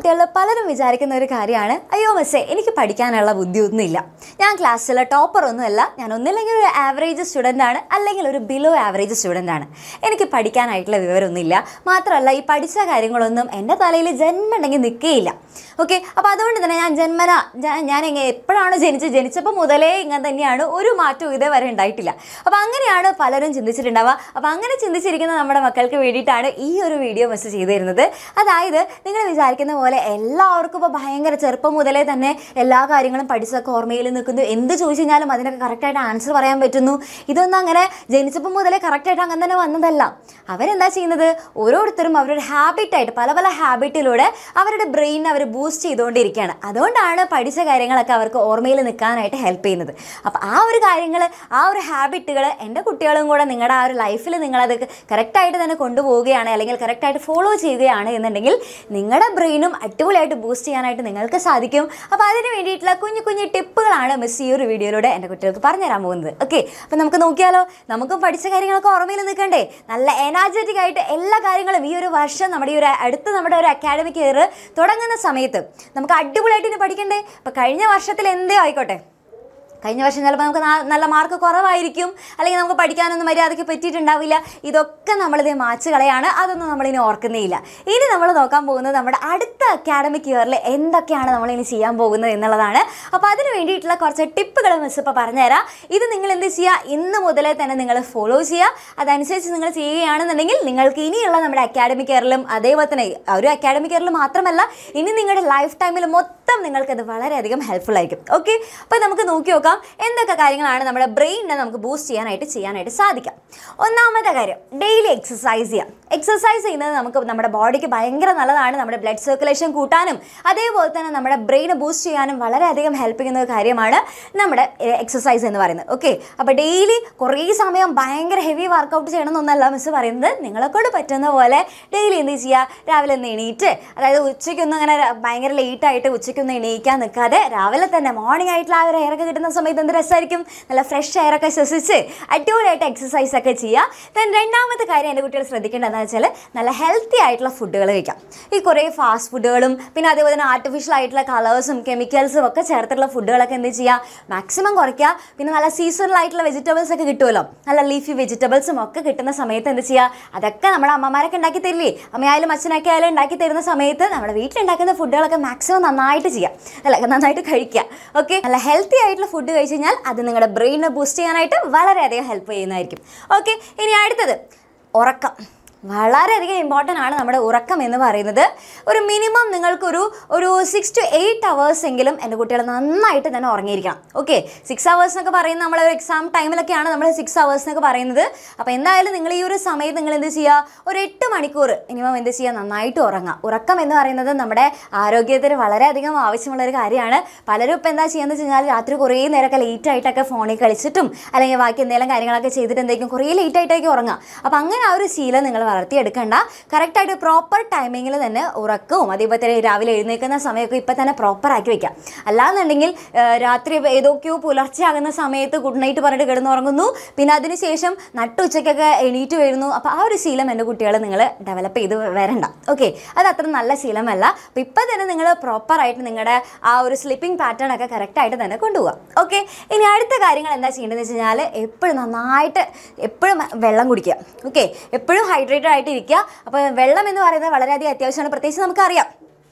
കുട്ടികളിൽ പലരും വിചാരിക്കുന്ന ഒരു കാര്യമാണ് അയ്യോ മിസ്സേ എനിക്ക് പഠിക്കാനുള്ള ബുദ്ധിയൊന്നുമില്ല ഞാൻ ക്ലാസ്സിലെ ടോപ്പർ ഒന്നുമല്ല ഞാൻ ഒന്നില്ലെങ്കിൽ ഒരു ആവറേജ് സ്റ്റുഡൻ്റ് ആണ് അല്ലെങ്കിൽ ഒരു ബിലോ ആവറേജ് സ്റ്റുഡൻ്റ് ആണ് എനിക്ക് പഠിക്കാനായിട്ടുള്ള വിവരമൊന്നുമില്ല മാത്രമല്ല ഈ പഠിച്ച കാര്യങ്ങളൊന്നും എൻ്റെ തലയിൽ ജന്മണ്ടെങ്കിൽ നിൽക്കുകയില്ല ഓക്കെ അപ്പോൾ അതുകൊണ്ട് തന്നെ ഞാൻ ജന്മന ഞാൻ ഞാൻ എങ്ങനെ എപ്പോഴാണ് ജനിച്ച് ജനിച്ചപ്പോൾ മുതലേ ഇങ്ങനെ തന്നെയാണ് ഒരു മാറ്റവും ഇതേവരെ ഉണ്ടായിട്ടില്ല അപ്പോൾ അങ്ങനെയാണ് പലരും ചിന്തിച്ചിട്ടുണ്ടാവുക അപ്പോൾ അങ്ങനെ ചിന്തിച്ചിരിക്കുന്ന നമ്മുടെ മക്കൾക്ക് വേണ്ടിയിട്ടാണ് ഈ ഒരു വീഡിയോ മെസ്സേജ് ചെയ്തു തരുന്നത് അതായത് നിങ്ങൾ വിചാരിക്കുന്ന പോലെ എല്ലാവർക്കും ഇപ്പോൾ ഭയങ്കര ചെറുപ്പം മുതലേ തന്നെ എല്ലാ കാര്യങ്ങളും പഠിച്ചൊക്കെ ഓർമ്മയിൽ നിൽക്കുന്നു എന്ത് ചോദിച്ചു കഴിഞ്ഞാലും അതിനൊക്കെ കറക്റ്റായിട്ട് ആൻസർ പറയാൻ പറ്റുന്നു ഇതൊന്നും അങ്ങനെ ജനിച്ചപ്പോൾ മുതലേ കറക്റ്റായിട്ട് അങ്ങനെ തന്നെ വന്നതല്ല അവരെന്താ ചെയ്യുന്നത് ഓരോരുത്തരും അവരുടെ ഹാബിറ്റായിട്ട് പല പല ഹാബിറ്റിലൂടെ അവരുടെ ബ്രെയിൻ അവർ ബൂസ്റ്റ് ചെയ്തുകൊണ്ടിരിക്കുകയാണ് അതുകൊണ്ടാണ് പഠിച്ച കാര്യങ്ങളൊക്കെ അവർക്ക് ഓർമ്മയിൽ നിൽക്കാനായിട്ട് ഹെൽപ്പ് ചെയ്യുന്നത് അപ്പോൾ ആ ഒരു കാര്യങ്ങൾ ആ ഒരു ഹാബിറ്റുകൾ എൻ്റെ കുട്ടികളും കൂടെ നിങ്ങളുടെ ആ ഒരു ലൈഫിൽ നിങ്ങളത് കറക്റ്റായിട്ട് തന്നെ കൊണ്ടുപോവുകയാണ് അല്ലെങ്കിൽ കറക്റ്റായിട്ട് ഫോളോ ചെയ്യുകയാണ് എന്നുണ്ടെങ്കിൽ നിങ്ങളുടെ ബ്രെയിനും അടിപൊളിയായിട്ട് ബൂസ്റ്റ് ചെയ്യാനായിട്ട് നിങ്ങൾക്ക് സാധിക്കും അപ്പോൾ അതിന് വേണ്ടിയിട്ടുള്ള കുഞ്ഞു കുഞ്ഞു ടിപ്പുകളാണ് മിസ് ഈ ഒരു വീഡിയോയിലൂടെ എൻ്റെ കുട്ടികൾക്ക് പറഞ്ഞുതരാൻ പോകുന്നത് ഓക്കെ അപ്പോൾ നമുക്ക് നോക്കിയാലോ നമുക്കും പഠിച്ച കാര്യങ്ങളൊക്കെ ഓർമ്മയിൽ നിൽക്കണ്ടേ നല്ല എനർജറ്റിക് ആയിട്ട് എല്ലാ കാര്യങ്ങളും ഈ ഒരു വർഷം നമ്മുടെ ഈ ഒരു അടുത്ത നമ്മുടെ ഒരു അക്കാഡമിക് ഇയർ തുടങ്ങുന്ന സമയത്ത് നമുക്ക് അടിപൊളിയായിട്ട് ഇനി പഠിക്കണ്ടേ അപ്പോൾ കഴിഞ്ഞ വർഷത്തിൽ എന്തേ ആയിക്കോട്ടെ കഴിഞ്ഞ വർഷം ചിലപ്പോൾ നമുക്ക് നാ- നല്ല മാർക്ക് കുറവായിരിക്കും അല്ലെങ്കിൽ നമുക്ക് പഠിക്കാനൊന്നും മര്യാദയ്ക്ക് പറ്റിയിട്ടുണ്ടാവില്ല ഇതൊക്കെ നമ്മളിത് മാച്ച് കളയാണ് അതൊന്നും നമ്മളിനി ഓർക്കുന്നേയില്ല ഇനി നമ്മൾ നോക്കാൻ പോകുന്നത് നമ്മുടെ അടുത്ത അക്കാഡമിക് ഇയറിൽ എന്തൊക്കെയാണ് നമ്മൾ ഇനി ചെയ്യാൻ പോകുന്നത് എന്നുള്ളതാണ് അപ്പോൾ അതിന് വേണ്ടിയിട്ടുള്ള കുറച്ച് ടിപ്പുകൾ മിസ് ഇപ്പോൾ പറഞ്ഞുതരാം ഇത് നിങ്ങൾ എന്ത് ചെയ്യുക ഇന്ന് മുതലേ തന്നെ നിങ്ങൾ ഫോളോ ചെയ്യുക അതനുസരിച്ച് നിങ്ങൾ ചെയ്യുകയാണെന്നുണ്ടെങ്കിൽ നിങ്ങൾക്ക് ഇനിയുള്ള നമ്മുടെ അക്കാഡമിക് ഇയറിലും അതേപോലെ തന്നെ ഒരു അക്കാഡമിക് ഇയറിൽ മാത്രമല്ല ഇനി നിങ്ങളുടെ ലൈഫ് ടൈമിൽ മൊത്തം നിങ്ങൾക്കത് വളരെയധികം ഹെൽപ്ഫുൾ ആയിരിക്കും ഓക്കെ അപ്പോൾ നമുക്ക് നോക്കി നോക്കാം എന്തൊക്കെ കാര്യങ്ങളാണ് നമ്മുടെ ബ്രെയിനിനെ നമുക്ക് ബൂസ്റ്റ് ചെയ്യാനായിട്ട് ചെയ്യാനായിട്ട് സാധിക്കാം ഒന്നാമത്തെ കാര്യം ഡെയിലി എക്സസൈസ് ചെയ്യാം എക്സസൈസ് ചെയ്യുന്നത് നമുക്ക് നമ്മുടെ ബോഡിക്ക് ഭയങ്കര നല്ലതാണ് നമ്മുടെ ബ്ലഡ് സർക്കുലേഷൻ കൂട്ടാനും അതേപോലെ തന്നെ നമ്മുടെ ബ്രെയിനെ ബൂസ്റ്റ് ചെയ്യാനും വളരെയധികം ഹെൽപ്പ് ചെയ്യുന്ന ഒരു കാര്യമാണ് നമ്മുടെ എക്സസൈസ് എന്ന് പറയുന്നത് ഓക്കെ അപ്പോൾ ഡെയിലി കുറേ സമയം ഭയങ്കര ഹെവി വർക്കൗട്ട് ചെയ്യണമെന്നൊന്നല്ല മിസ് പറയുന്നത് നിങ്ങളെക്കൊണ്ട് പറ്റുന്ന പോലെ ഡെയിലി എന്ത് ചെയ്യുക രാവിലെ ഒന്ന് എണീറ്റ് അതായത് ഉച്ചയ്ക്കൊന്നും അങ്ങനെ ഭയങ്കര ലേറ്റ് ആയിട്ട് ഉച്ചയ്ക്കൊന്നും എണീക്കാൻ നിൽക്കാതെ രാവിലെ തന്നെ മോർണിംഗ് ആയിട്ടുള്ള ആ ഒരു എയറൊക്കെ കിട്ടുന്ന സമയത്ത് എന്ത് രസമായിരിക്കും നല്ല ഫ്രഷ് എയറൊക്കെ ശ്വസിച്ച് അടിപൊളിയായിട്ട് എക്സസൈസ് ഒക്കെ ചെയ്യുക ദെൻ രണ്ടാമത്തെ കാര്യം എൻ്റെ കുട്ടികൾ ശ്രദ്ധിക്കേണ്ടത് എന്താണെന്ന് വെച്ചാൽ നല്ല ഹെൽത്തി ആയിട്ടുള്ള ഫുഡുകൾ കഴിക്കാം ഈ കുറേ ഫാസ്റ്റ് ഫുഡുകളും പിന്നെ അതേപോലെ തന്നെ ആർട്ടിഫിഷ്യൽ ആയിട്ടുള്ള കളേഴ്സും കെമിക്കൽസും ഒക്കെ ചേർത്തിട്ടുള്ള ഫുഡുകളൊക്കെ എന്ത് ചെയ്യുക മാക്സിമം കുറയ്ക്കുക പിന്നെ നല്ല സീസണൽ ആയിട്ടുള്ള വെജിറ്റബിൾസ് ഒക്കെ കിട്ടുമല്ലോ നല്ല ലീഫി വെജിറ്റബിൾസും ഒക്കെ കിട്ടുന്ന സമയത്ത് എന്ത് ചെയ്യുക അതൊക്കെ നമ്മുടെ അമ്മമാരൊക്കെ ഉണ്ടാക്കി തരില്ലേ അമ്മയായാലും അച്ഛനൊക്കെ ആയാലും ഉണ്ടാക്കി തരുന്ന സമയത്ത് നമ്മുടെ വീട്ടിലുണ്ടാക്കുന്ന ഫുഡുകളൊക്കെ മാക്സിമം നന്നായിട്ട് ചെയ്യാം അല്ല നന്നായിട്ട് കഴിക്കുക ഓക്കെ നല്ല ഹെൽത്തി ആയിട്ടുള്ള ഫുഡ് കഴിച്ച് കഴിഞ്ഞാൽ അത് നിങ്ങളുടെ ബ്രെയിനെ ബൂസ്റ്റ് ചെയ്യാനായിട്ട് വളരെയധികം ഹെൽപ്പ് ചെയ്യുന്നതായിരിക്കും ഓക്കെ ഇനി അടുത്തത് ഉറക്കം വളരെയധികം ഇമ്പോർട്ടൻ്റ് ആണ് നമ്മുടെ ഉറക്കം എന്ന് പറയുന്നത് ഒരു മിനിമം നിങ്ങൾക്കൊരു ഒരു സിക്സ് ടു എയ്റ്റ് അവേഴ്സ് എങ്കിലും എൻ്റെ കുട്ടികൾ നന്നായിട്ട് തന്നെ ഉറങ്ങിയിരിക്കണം ഓക്കെ സിക്സ് അവേഴ്സ് എന്നൊക്കെ പറയുന്നത് നമ്മൾ ഒരു എക്സാം ടൈമിലൊക്കെയാണ് നമ്മൾ സിക്സ് അവേഴ്സ് എന്നൊക്കെ പറയുന്നത് അപ്പോൾ എന്തായാലും നിങ്ങൾ ഈ ഒരു സമയത്ത് നിങ്ങൾ എന്ത് ചെയ്യുക ഒരു എട്ട് മണിക്കൂർ മിനിമം എന്ത് ചെയ്യുക നന്നായിട്ട് ഉറങ്ങുക ഉറക്കം എന്ന് പറയുന്നത് നമ്മുടെ ആരോഗ്യത്തിന് വളരെയധികം ആവശ്യമുള്ള ഒരു കാര്യമാണ് പലരും ഇപ്പോൾ എന്താ ചെയ്യുന്നത് വെച്ച് കഴിഞ്ഞാൽ രാത്രി കുറേ നേരമൊക്കെ ലേറ്റ് ആയിട്ടൊക്കെ ഫോണിൽ കളിച്ചിട്ടും അല്ലെങ്കിൽ ബാക്കി എന്തെങ്കിലും കാര്യങ്ങളൊക്കെ ചെയ്തിട്ട് എന്തെങ്കിലും കുറേ ലേറ്റ് ആയിട്ടൊക്കെ ഉറങ്ങുക അപ്പോൾ അങ്ങനെ ആ ഒരു ശീലം നിങ്ങൾ വളർത്തിയെടുക്കണ്ട കറക്റ്റായിട്ട് പ്രോപ്പർ ടൈമിങ്ങിൽ തന്നെ ഉറക്കവും അതേപോലെ തന്നെ രാവിലെ എഴുന്നേൽക്കുന്ന സമയമൊക്കെ ഇപ്പം തന്നെ പ്രോപ്പർ ആക്കി വെക്കാം അല്ലാന്നുണ്ടെങ്കിൽ ആ, രാത്രി ഏതൊക്കെയോ പുലർച്ചെ ആകുന്ന സമയത്ത് ഗുഡ് നൈറ്റ് പറഞ്ഞിട്ട് കിടന്നുറങ്ങുന്നു പിന്നെ അതിനുശേഷം നട്ടുച്ചയ്ക്കൊക്കെ എണീറ്റ് വരുന്നു അപ്പോൾ ആ ഒരു ശീലം എൻ്റെ കുട്ടികളെ നിങ്ങൾ ഡെവലപ്പ് ചെയ്ത് വരണ്ട ഓക്കെ അത് അത്ര നല്ല ശീലമല്ല അപ്പോൾ ഇപ്പം തന്നെ നിങ്ങൾ പ്രോപ്പറായിട്ട് നിങ്ങളുടെ ആ ഒരു സ്ലിപ്പിംഗ് പാറ്റേൺ ഒക്കെ കറക്റ്റായിട്ട് തന്നെ കൊണ്ടുപോകാം ഓക്കെ ഇനി അടുത്ത കാര്യങ്ങൾ എന്താ ചെയ്യേണ്ടതെന്ന് വെച്ച് കഴിഞ്ഞാൽ എപ്പോഴും നന്നായിട്ട് എപ്പോഴും വെള്ളം കുടിക്കുക ഓക്കെ എപ്പോഴും ഹൈഡ്രേറ്റഡ് ആയിട്ട് ഇരിക്കുക അപ്പോൾ വെള്ളം എന്ന് പറയുന്നത് വളരെയധികം അത്യാവശ്യമാണ് പ്രത്യേകിച്ച് നമുക്കറിയാം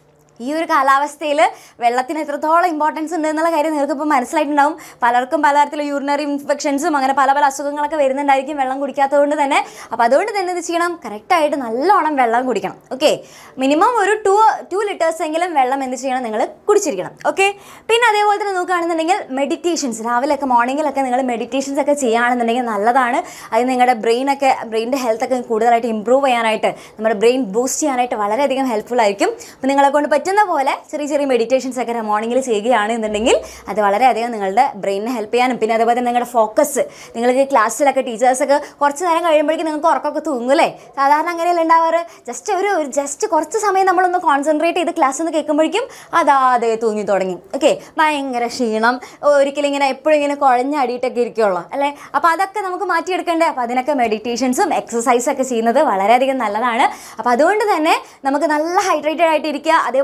ഈ ഒരു കാലാവസ്ഥയിൽ വെള്ളത്തിന് എത്രത്തോളം ഇമ്പോർട്ടൻസ് ഉണ്ട് എന്നുള്ള കാര്യം നിങ്ങൾക്ക് ഇപ്പോൾ മനസ്സിലായിട്ടുണ്ടാവും പലർക്കും പലതരത്തിലുള്ള യൂറിനറി ഇൻഫെക്ഷൻസും അങ്ങനെ പല പല അസുഖങ്ങളൊക്കെ വരുന്നുണ്ടായിരിക്കും വെള്ളം കുടിക്കാത്തതുകൊണ്ട് തന്നെ അപ്പോൾ അതുകൊണ്ട് തന്നെ ഇത് ചെയ്യണം കറക്റ്റായിട്ട് നല്ലോണം വെള്ളം കുടിക്കണം ഓക്കെ മിനിമം ഒരു ടു ടു ലിറ്റേഴ്സ് എങ്കിലും വെള്ളം എന്ത് ചെയ്യണം നിങ്ങൾ കുടിച്ചിരിക്കണം ഓക്കെ പിന്നെ അതേപോലെ തന്നെ നോക്കുകയാണെന്നുണ്ടെങ്കിൽ മെഡിറ്റേഷൻസ് രാവിലെയൊക്കെ മോർണിംഗിലൊക്കെ നിങ്ങൾ മെഡിറ്റേഷൻസ് ഒക്കെ ചെയ്യുകയാണെന്നുണ്ടെങ്കിൽ നല്ലതാണ് അത് നിങ്ങളുടെ ബ്രെയിനൊക്കെ ബ്രെയിനിൻ്റെ ഹെൽത്ത് ഒക്കെ കൂടുതലായിട്ട് ഇമ്പ്രൂവ് ചെയ്യാനായിട്ട് നമ്മുടെ ബ്രെയിൻ ബൂസ്റ്റ് ചെയ്യാനായിട്ട് വളരെയധികം ഹെൽപ്ഫുൾ ആയിരിക്കും അപ്പോൾ നിങ്ങളെ കൊണ്ട് പറ്റുന്ന പോലെ ചെറിയ ചെറിയ മെഡിറ്റേഷൻസ് ഒക്കെ മോർണിംഗിൽ ചെയ്യുകയാണെന്നുണ്ടെങ്കിൽ അത് വളരെയധികം നിങ്ങളുടെ ബ്രെയിനിനെ ഹെൽപ്പ് ചെയ്യാനും പിന്നെ അതേപോലെ തന്നെ നിങ്ങളുടെ ഫോക്കസ് നിങ്ങൾക്ക് ക്ലാസ്സിലൊക്കെ ടീച്ചേഴ്സൊക്കെ കുറച്ച് നേരം കഴിയുമ്പോഴേക്കും നിങ്ങൾക്ക് ഉറക്കമൊക്കെ തൂങ്ങൂലേ സാധാരണ അങ്ങനെയല്ല ഉണ്ടാവാറ് ജസ്റ്റ് ഒരു ജസ്റ്റ് കുറച്ച് സമയം നമ്മളൊന്ന് കോൺസെൻട്രേറ്റ് ചെയ്ത് ക്ലാസ് ഒന്ന് കേൾക്കുമ്പോഴേക്കും അതാ അതേ തൂങ്ങി തുടങ്ങി ഓക്കെ ഭയങ്കര ക്ഷീണം ഒരിക്കലും ഇങ്ങനെ എപ്പോഴും ഇങ്ങനെ കുഴഞ്ഞടിയിട്ടൊക്കെ ഇരിക്കുള്ളൂ അല്ലേ അപ്പോൾ അതൊക്കെ നമുക്ക് മാറ്റിയെടുക്കണ്ടേ അപ്പോൾ അതിനൊക്കെ മെഡിറ്റേഷൻസും എക്സസൈസും ഒക്കെ ചെയ്യുന്നത് വളരെയധികം നല്ലതാണ് അപ്പോൾ അതുകൊണ്ട് തന്നെ നമുക്ക് നല്ല ഹൈഡ്രേറ്റഡ് ആയിട്ട് ഇരിക്കുക അതേപോലെ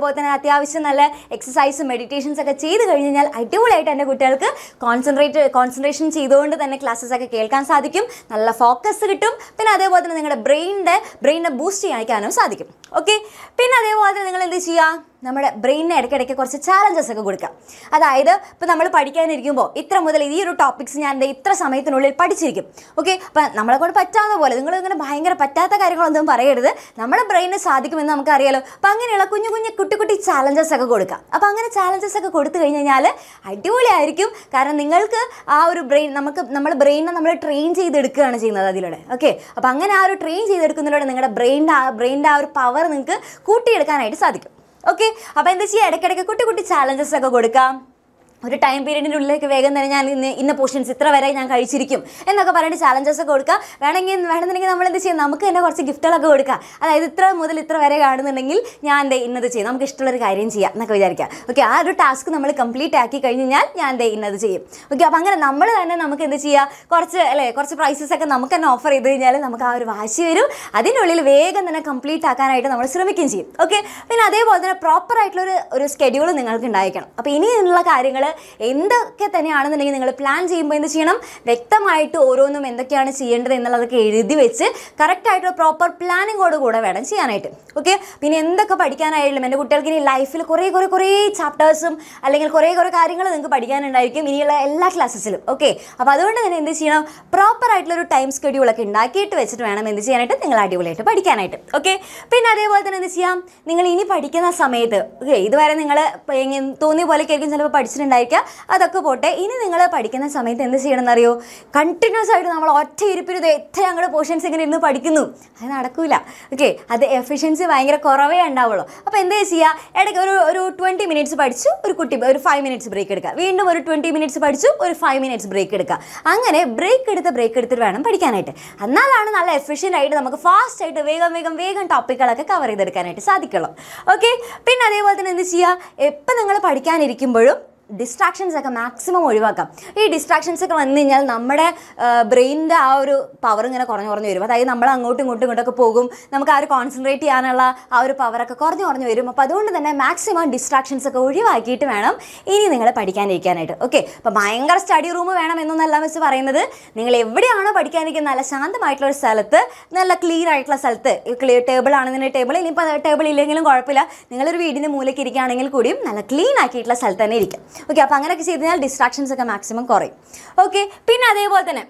അതേപോലെ തന്നെ അത്യാവശ്യം നല്ല എക്സസൈസും മെഡിറ്റേഷൻസ് ഒക്കെ ചെയ്ത് കഴിഞ്ഞ് കഴിഞ്ഞാൽ അടിപൊളിയായിട്ട് എൻ്റെ കുട്ടികൾക്ക് കോൺസെൻട്രേറ്റ് കോൺസെൻട്രേഷൻ ചെയ്തുകൊണ്ട് തന്നെ ക്ലാസ്സസ് ഒക്കെ കേൾക്കാൻ സാധിക്കും നല്ല ഫോക്കസ് കിട്ടും പിന്നെ അതേപോലെ തന്നെ നിങ്ങളുടെ ബ്രെയിനിൻ്റെ ബ്രെയിനിനെ ബൂസ്റ്റ് ചെയ്യാനും സാധിക്കും ഓക്കെ പിന്നെ അതേപോലെ തന്നെ നിങ്ങൾ എന്ത് ചെയ്യുക നമ്മുടെ ബ്രെയിനിന് ഇടയ്ക്കിടയ്ക്ക് കുറച്ച് ചാലഞ്ചസ് ഒക്കെ കൊടുക്കാം അതായത് ഇപ്പോൾ നമ്മൾ പഠിക്കാനിരിക്കുമ്പോൾ ഇത്ര മുതൽ ഈ ഒരു ടോപ്പിക്സ് ഞാൻ ദേ ഇത്ര സമയത്തിനുള്ളിൽ പഠിച്ചിരിക്കും ഓക്കെ അപ്പം നമ്മളെ കൊണ്ട് പറ്റാവുന്ന പോലെ നിങ്ങൾ ഇങ്ങനെ ഭയങ്കര പറ്റാത്ത കാര്യങ്ങളൊന്നും പറയരുത് നമ്മുടെ ബ്രെയിനിന് സാധിക്കുമെന്ന് നമുക്കറിയാലോ അപ്പം അങ്ങനെയുള്ള കുഞ്ഞു കുഞ്ഞു കുട്ടി കുട്ടി ചാലഞ്ചസ് ഒക്കെ കൊടുക്കാം അപ്പം അങ്ങനെ ചാലഞ്ചസ് ഒക്കെ കൊടുത്തു കഴിഞ്ഞ് കഴിഞ്ഞാൽ അടിപൊളിയായിരിക്കും കാരണം നിങ്ങൾക്ക് ആ ഒരു ബ്രെയിൻ നമുക്ക് നമ്മുടെ ബ്രെയിനിനെ നമ്മൾ ട്രെയിൻ ചെയ്തെടുക്കുകയാണ് ചെയ്യുന്നത് അതിലൂടെ ഓക്കെ അപ്പം അങ്ങനെ ആ ഒരു ട്രെയിൻ ചെയ്തെടുക്കുന്നതിലൂടെ നിങ്ങളുടെ ബ്രെയിനിൻ്റെ ആ ബ്രെയിനിൻ്റെ ആ ഒരു പവർ നിങ്ങൾക്ക് കൂട്ടിയെടുക്കാനായിട്ട് സാധിക്കും ഓക്കെ അപ്പോൾ എന്താ ചെയ്യുക ഇടയ്ക്കിടയ്ക്ക് കുട്ടി കുട്ടി ചാലഞ്ചസ് ഒക്കെ കൊടുക്കാം ഒരു ടൈം പീരീഡിൻ്റെ ഉള്ളിലേക്ക് വേഗം തന്നെ ഞാൻ ഇന്ന് ഇന്ന പോർഷൻസ് ഇത്ര വരെ ഞാൻ കഴിച്ചിരിക്കും എന്നൊക്കെ പറഞ്ഞിട്ട് ചാലഞ്ചസ് ഒക്കെ കൊടുക്കുക വേണമെങ്കിൽ വേണമെന്നുണ്ടെങ്കിൽ നമ്മൾ എന്ത് ചെയ്യും നമുക്ക് തന്നെ കുറച്ച് ഗിഫ്റ്റുകളൊക്കെ കൊടുക്കുക അതായത് ഇത്ര മുതൽ ഇത്ര വരെ കാണുന്നുണ്ടെങ്കിൽ ഞാൻ ദേ ഇന്നത് ചെയ്യും നമുക്ക് ഇഷ്ടമുള്ളൊരു കാര്യം ചെയ്യാം എന്നൊക്കെ വിചാരിക്കുക ഓക്കെ ആ ഒരു ടാസ്ക് നമ്മൾ കംപ്ലീറ്റ് ആക്കി കഴിഞ്ഞ് കഴിഞ്ഞാൽ ഞാൻ ദേ ഇന്നത് ചെയ്യും ഓക്കെ അപ്പോൾ അങ്ങനെ നമ്മൾ തന്നെ നമുക്ക് എന്ത് ചെയ്യുക കുറച്ച് അല്ലേ കുറച്ച് പ്രൈസസ് ഒക്കെ നമുക്ക് തന്നെ ഓഫർ ചെയ്ത് കഴിഞ്ഞാൽ നമുക്ക് ആ ഒരു വാശി വരും അതിനുള്ളിൽ വേഗം തന്നെ കംപ്ലീറ്റ് ആക്കാനായിട്ട് നമ്മൾ ശ്രമിക്കുകയും ചെയ്യും ഓക്കെ പിന്നെ അതേപോലെ തന്നെ പ്രോപ്പർ ആയിട്ടുള്ള ഒരു ഒരു സ്കെഡ്യൂൾ നിങ്ങൾക്ക് ഉണ്ടായിരിക്കണം അപ്പോൾ ഇനിയുള്ള കാര്യങ്ങൾ എന്തൊക്കെ തന്നെയാണെന്നുണ്ടെങ്കിൽ നിങ്ങൾ പ്ലാൻ ചെയ്യുമ്പോൾ എന്ത് ചെയ്യണം വ്യക്തമായിട്ട് ഓരോന്നും എന്തൊക്കെയാണ് ചെയ്യേണ്ടത് എന്നുള്ളതൊക്കെ എഴുതി വെച്ച് കറക്റ്റായിട്ടുള്ള പ്രോപ്പർ പ്ലാനിങ്ങോട് കൂടെ വേണം ചെയ്യാനായിട്ട് ഓക്കെ പിന്നെ എന്തൊക്കെ പഠിക്കാനായാലും എൻ്റെ കുട്ടികൾക്ക് ഇനി ലൈഫിൽ കുറേ കുറേ കുറേ ചാപ്റ്റേഴ്സും അല്ലെങ്കിൽ കുറേ കുറേ കാര്യങ്ങൾ നിങ്ങൾക്ക് പഠിക്കാനുണ്ടായിരിക്കും ഇനിയുള്ള എല്ലാ ക്ലാസ്സസിലും ഓക്കെ അപ്പോൾ അതുകൊണ്ട് തന്നെ എന്ത് ചെയ്യണം പ്രോപ്പർ ആയിട്ടുള്ള ഒരു ടൈം സ്കെഡ്യൂളൊക്കെ ഉണ്ടാക്കിയിട്ട് വെച്ചിട്ട് വേണം എന്ത് ചെയ്യാനായിട്ട് നിങ്ങൾ അടിപൊളിയായിട്ട് പഠിക്കാനായിട്ട് ഓക്കെ പിന്നെ അതേപോലെ തന്നെ എന്ത് ചെയ്യാം നിങ്ങൾ ഇനി പഠിക്കുന്ന സമയത്ത് ഓക്കെ ഇതുവരെ നിങ്ങൾ തോന്നിയ പോലെയൊക്കെ ആയിരിക്കും ചിലപ്പോൾ പഠിച്ചിട്ടുണ്ടായിരിക്കുക അതൊക്കെ പോട്ടെ ഇനി നിങ്ങൾ പഠിക്കുന്ന സമയത്ത് എന്ത് ചെയ്യണം എന്നറിയോ കണ്ടിന്യൂസ് ആയിട്ട് നമ്മൾ ഒറ്റ ഇരിപ്പിൽ ഇത് എത്ര ഞങ്ങളുടെ പോർഷൻസ് ഇങ്ങനെ ഇരുന്ന് പഠിക്കുന്നു അത് നടക്കൂല ഓക്കെ അത് എഫിഷ്യൻസി ഭയങ്കര കുറവേ ഉണ്ടാവുള്ളൂ അപ്പോൾ എന്താ ചെയ്യുക ഇടയ്ക്ക് ഒരു ഒരു ട്വൻറ്റി മിനിറ്റ്സ് പഠിച്ചു ഒരു കുട്ടി ഒരു ഫൈവ് മിനിറ്റ്സ് ബ്രേക്ക് എടുക്കുക വീണ്ടും ഒരു ട്വൻറ്റി മിനിറ്റ്സ് പഠിച്ചു ഒരു ഫൈവ് മിനിറ്റ്സ് ബ്രേക്ക് എടുക്കുക അങ്ങനെ ബ്രേക്ക് എടുത്ത് ബ്രേക്ക് എടുത്തിട്ട് വേണം പഠിക്കാനായിട്ട് എന്നാലാണ് നല്ല എഫിഷ്യൻ്റ് ആയിട്ട് നമുക്ക് ഫാസ്റ്റ് ആയിട്ട് വേഗം വേഗം വേഗം ടോപ്പിക്കുകളൊക്കെ കവർ ചെയ്തെടുക്കാനായിട്ട് സാധിക്കുള്ളൂ ഓക്കെ പിന്നെ അതേപോലെ തന്നെ എന്ത് ചെയ്യുക എപ്പോൾ നിങ്ങൾ പഠിക്കാനിരിക്കുമ്പോഴും ഡിസ്ട്രാക്ഷൻസ് ഒക്കെ മാക്സിമം ഒഴിവാക്കാം ഈ ഡിസ്ട്രാക്ഷൻസ് ഒക്കെ വന്നു കഴിഞ്ഞാൽ നമ്മുടെ ബ്രെയിനിൻ്റെ ആ ഒരു പവർ ഇങ്ങനെ കുറഞ്ഞു കുറഞ്ഞു വരും അതായത് നമ്മൾ അങ്ങോട്ടും ഇങ്ങോട്ടും ഇങ്ങോട്ടൊക്കെ പോകും നമുക്ക് ആ ഒരു കോൺസെൻട്രേറ്റ് ചെയ്യാനുള്ള ആ ഒരു പവറൊക്കെ കുറഞ്ഞു കുറഞ്ഞു വരും അപ്പോൾ അതുകൊണ്ട് തന്നെ മാക്സിമം ഡിസ്ട്രാക്ഷൻസ് ഒക്കെ ഒഴിവാക്കിയിട്ട് വേണം ഇനി നിങ്ങൾ പഠിക്കാനിരിക്കാനായിട്ട് ഓക്കെ അപ്പോൾ ഭയങ്കര സ്റ്റഡി റൂം വേണം എന്നൊന്നല്ല മിസ് പറയുന്നത് നിങ്ങൾ എവിടെയാണോ പഠിക്കാനിരിക്കുന്നത് നല്ല ശാന്തമായിട്ടുള്ള ഒരു സ്ഥലത്ത് നല്ല ക്ലീൻ ആയിട്ടുള്ള സ്ഥലത്ത് ക്ലിയർ ടേബിൾ ആണെന്നുണ്ടെങ്കിൽ ടേബിൾ ഇനിയിപ്പോൾ ടേബിൾ ഇല്ലെങ്കിലും കുഴപ്പമില്ല നിങ്ങളൊരു വീടിൻ്റെ മൂലയ്ക്ക് ഇരിക്കുകയാണെങ്കിൽ കൂടിയും നല്ല ക്ലീൻ ആക്കിയിട്ടുള്ള സ്ഥലത്ത് തന്നെ ഇരിക്കും ഓക്കെ അപ്പോൾ അങ്ങനെയൊക്കെ ചെയ്ത് കഴിഞ്ഞാൽ ഡിസ്ട്രാക്ഷൻസ് ഒക്കെ മാക്സിമം കുറയും ഓക്കെ പിന്നെ അതേപോലെ തന്നെ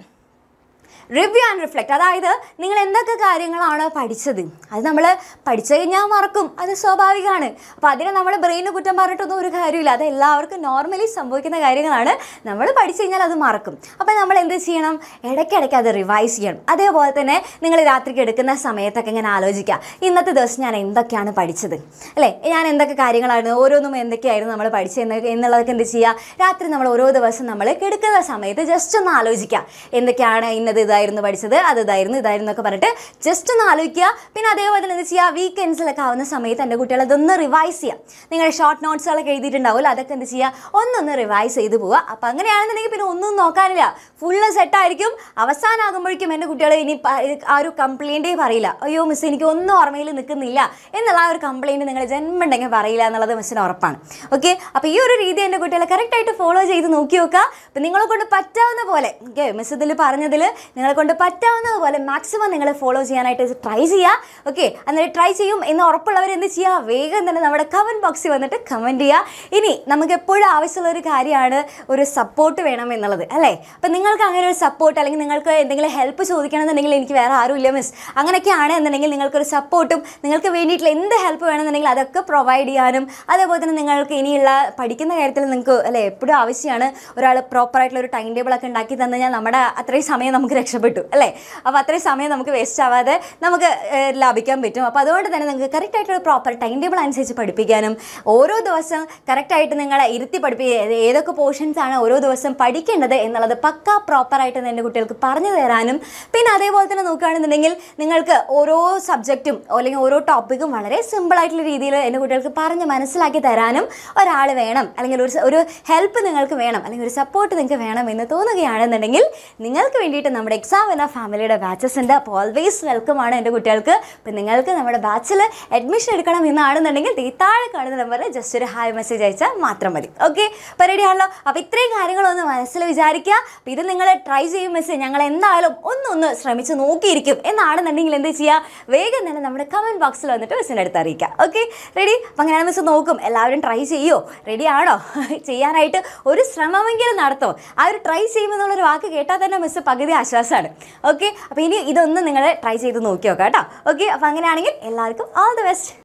റിവ്യൂ ആൻഡ് റിഫ്ലക്റ്റ് അതായത് നിങ്ങൾ എന്തൊക്കെ കാര്യങ്ങളാണ് പഠിച്ചത് അത് നമ്മൾ പഠിച്ചു കഴിഞ്ഞാൽ മറക്കും അത് സ്വാഭാവികമാണ് അപ്പോൾ അതിനെ നമ്മൾ ബ്രെയിന് കുറ്റം പറഞ്ഞിട്ടൊന്നും ഒരു കാര്യമില്ല അത് എല്ലാവർക്കും നോർമലി സംഭവിക്കുന്ന കാര്യങ്ങളാണ് നമ്മൾ പഠിച്ചു കഴിഞ്ഞാൽ അത് മറക്കും അപ്പോൾ നമ്മൾ എന്ത് ചെയ്യണം ഇടയ്ക്കിടയ്ക്ക് അത് റിവൈസ് ചെയ്യണം അതേപോലെ തന്നെ നിങ്ങൾ രാത്രിക്ക് എടുക്കുന്ന സമയത്തൊക്കെ ഇങ്ങനെ ആലോചിക്കുക ഇന്നത്തെ ദിവസം ഞാൻ എന്തൊക്കെയാണ് പഠിച്ചത് അല്ലേ ഞാൻ എന്തൊക്കെ കാര്യങ്ങളാണ് ഓരോന്നും എന്തൊക്കെയായിരുന്നു നമ്മൾ പഠിച്ചത് എന്നുള്ളതൊക്കെ എന്ത് ചെയ്യുക രാത്രി നമ്മൾ ഓരോ ദിവസം നമ്മൾ കിടക്കുന്ന സമയത്ത് ജസ്റ്റ് ഒന്ന് ആലോചിക്കുക എന്തൊക്കെയാണ് ഇന്നത് ഇതായിരുന്നു പഠിച്ചത് അത് ഇതായിരുന്നു ഇതായിരുന്നു ഒക്കെ പറഞ്ഞിട്ട് ജസ്റ്റ് ഒന്ന് ആലോചിക്കുക പിന്നെ അതേപോലെ തന്നെ എന്ത് ചെയ്യുക വീക്കെൻഡ്സിലൊക്കെ ആവുന്ന സമയത്ത് എൻ്റെ കുട്ടികൾ അതൊന്ന് റിവൈസ് ചെയ്യാം നിങ്ങളുടെ ഷോർട്ട് നോട്ട്സുകളൊക്കെ എഴുതിയിട്ടുണ്ടാവുമല്ലോ അതൊക്കെ എന്ത് ചെയ്യുക ഒന്നൊന്ന് റിവൈസ് ചെയ്ത് പോവുക അപ്പം അങ്ങനെയാണെന്നുണ്ടെങ്കിൽ പിന്നെ ഒന്നും നോക്കാനില്ല ഫുള്ള് സെറ്റായിരിക്കും അവസാനമാകുമ്പോഴേക്കും എൻ്റെ കുട്ടികൾ ഇനി പ- ആ ഒരു കംപ്ലയിൻറ്റേ പറയില്ല അയ്യോ മിസ് എനിക്ക് ഒന്നും ഓർമ്മയിൽ നിൽക്കുന്നില്ല എന്നുള്ള ആ ഒരു കംപ്ലയിൻറ്റ് നിങ്ങൾ ജന്മുണ്ടെങ്കിൽ പറയില്ല എന്നുള്ളത് മിസ്സിന് ഉറപ്പാണ് ഓക്കെ അപ്പോൾ ഈ ഒരു രീതി എൻ്റെ കുട്ടികളെ കറക്റ്റായിട്ട് ഫോളോ ചെയ്ത് നോക്കി നോക്കുക അപ്പം നിങ്ങളെ കൊണ്ട് പറ്റാവുന്ന പോലെ ഓക്കെ മിസ് ഇതിൽ പറഞ്ഞതിൽ നിങ്ങളെ കൊണ്ട് പറ്റാവുന്നത് പോലെ മാക്സിമം നിങ്ങൾ ഫോളോ ചെയ്യാനായിട്ട് ട്രൈ ചെയ്യുക ഓക്കെ എന്നിട്ട് ട്രൈ ചെയ്യും എന്ന് ഉറപ്പുള്ളവർ എന്ത് ചെയ്യുക വേഗം തന്നെ നമ്മുടെ കമൻറ്റ് ബോക്സിൽ വന്നിട്ട് കമൻറ്റ് ചെയ്യുക ഇനി നമുക്ക് എപ്പോഴും ആവശ്യമുള്ള ഒരു കാര്യമാണ് ഒരു സപ്പോർട്ട് വേണം എന്നുള്ളത് അല്ലേ അപ്പം നിങ്ങൾക്ക് അങ്ങനെ ഒരു സപ്പോർട്ട് അല്ലെങ്കിൽ നിങ്ങൾക്ക് എന്തെങ്കിലും ഹെൽപ്പ് ചോദിക്കണമെന്നുണ്ടെങ്കിൽ എനിക്ക് വേറെ ആരുമില്ല മിസ് അങ്ങനെയൊക്കെയാണ് എന്നുണ്ടെങ്കിൽ നിങ്ങൾക്കൊരു സപ്പോർട്ടും നിങ്ങൾക്ക് വേണ്ടിയിട്ടുള്ള എന്ത് ഹെൽപ്പ് വേണമെന്നുണ്ടെങ്കിൽ അതൊക്കെ പ്രൊവൈഡ് ചെയ്യാനും അതേപോലെ തന്നെ നിങ്ങൾക്ക് ഇനിയുള്ള പഠിക്കുന്ന കാര്യത്തിൽ നിങ്ങൾക്ക് അല്ലേ എപ്പോഴും ആവശ്യമാണ് ഒരാൾ പ്രോപ്പറായിട്ടുള്ള ഒരു ടൈം ടേബിൾ ഒക്കെ ഉണ്ടാക്കി തന്നു കഴിഞ്ഞാൽ നമ്മുടെ അത്രയും സമയം നമുക്ക് രക്ഷപ്പെട്ടു അല്ലേ അപ്പോൾ അത്രയും സമയം നമുക്ക് വേസ്റ്റ് ആവാതെ നമുക്ക് ഏഹ്, ലാഭിക്കാൻ പറ്റും അപ്പോൾ അതുകൊണ്ട് തന്നെ നിങ്ങൾക്ക് കറക്റ്റ് ആയിട്ടുള്ള പ്രോപ്പർ ടൈം ടേബിൾ അനുസരിച്ച് പഠിപ്പിക്കാനും ഓരോ ദിവസം കറക്റ്റായിട്ട് നിങ്ങളെ ഇരുത്തി പഠിപ്പിക്കുക ഏതൊക്കെ പോർഷൻസ് ആണ് ഓരോ ദിവസം പഠിക്കേണ്ടത് എന്നുള്ളത് പക്കാ പ്രോപ്പറായിട്ട് എൻ്റെ കുട്ടികൾക്ക് പറഞ്ഞു തരാനും പിന്നെ അതേപോലെ തന്നെ നോക്കുകയാണെന്നുണ്ടെങ്കിൽ നിങ്ങൾക്ക് ഓരോ സബ്ജക്റ്റും അല്ലെങ്കിൽ ഓരോ ടോപ്പിക്കും വളരെ സിമ്പിളായിട്ടുള്ള രീതിയിൽ എൻ്റെ കുട്ടികൾക്ക് പറഞ്ഞ് മനസ്സിലാക്കി തരാനും ഒരാൾ വേണം അല്ലെങ്കിൽ ഒരു സ- ഒരു ഹെൽപ്പ് നിങ്ങൾക്ക് വേണം അല്ലെങ്കിൽ ഒരു സപ്പോർട്ട് നിങ്ങൾക്ക് വേണം എന്ന് തോന്നുകയാണെന്നുണ്ടെങ്കിൽ നിങ്ങൾക്ക് വേണ്ടിയിട്ട് നമ്മുടെ എക്സാം എന്ന ഫാമിലിയുടെ ബാച്ചസ് ഉണ്ട് അപ്പോൾ ഓൾവേസ് വെൽക്കം ആണ് എൻ്റെ കുട്ടികൾക്ക് അപ്പം നിങ്ങൾക്ക് നമ്മുടെ ബാച്ചിൽ അഡ്മിഷൻ എടുക്കണം എന്നാണെന്നുണ്ടെങ്കിൽ ദേ താഴെ കാണുന്ന നമ്പറിൽ ജസ്റ്റ് ഒരു ഹായ് മെസ്സേജ് അയച്ചാൽ മാത്രം മതി ഓക്കെ അപ്പോൾ റെഡി ആണല്ലോ അപ്പോൾ ഇത്രയും കാര്യങ്ങളൊന്ന് മനസ്സിൽ വിചാരിക്കുക അപ്പോൾ ഇത് നിങ്ങൾ ട്രൈ ചെയ്യും മെസ്സേജ് ഞങ്ങൾ എന്തായാലും ഒന്നൊന്ന് ശ്രമിച്ച് നോക്കിയിരിക്കും എന്നാണെന്നുണ്ടെങ്കിൽ എന്ത് ചെയ്യുക വേഗം തന്നെ നമ്മുടെ കമൻറ്റ് ബോക്സിൽ വന്നിട്ട് മിസ്സിൻ്റെ അടുത്ത് അറിയിക്കുക ഓക്കെ റെഡി അപ്പം അങ്ങനെ മിസ് നോക്കും എല്ലാവരും ട്രൈ ചെയ്യുമോ റെഡി ആണോ ചെയ്യാനായിട്ട് ഒരു ശ്രമമെങ്കിലും നടത്തുമോ ആ ഒരു ട്രൈ ചെയ്യുമെന്നുള്ളൊരു വാക്ക് കേട്ടാൽ തന്നെ മിസ് പകുതി ആശ്വാസമാണ് ഓക്കെ അപ്പോൾ ഇനി ഇതൊന്നും നിങ്ങൾ ട്രൈ ചെയ്ത് നോക്കി നോക്കാം കേട്ടോ ഓക്കെ അപ്പോൾ അങ്ങനെയാണെങ്കിൽ എല്ലാവർക്കും ഓൾ ദി ബെസ്റ്റ്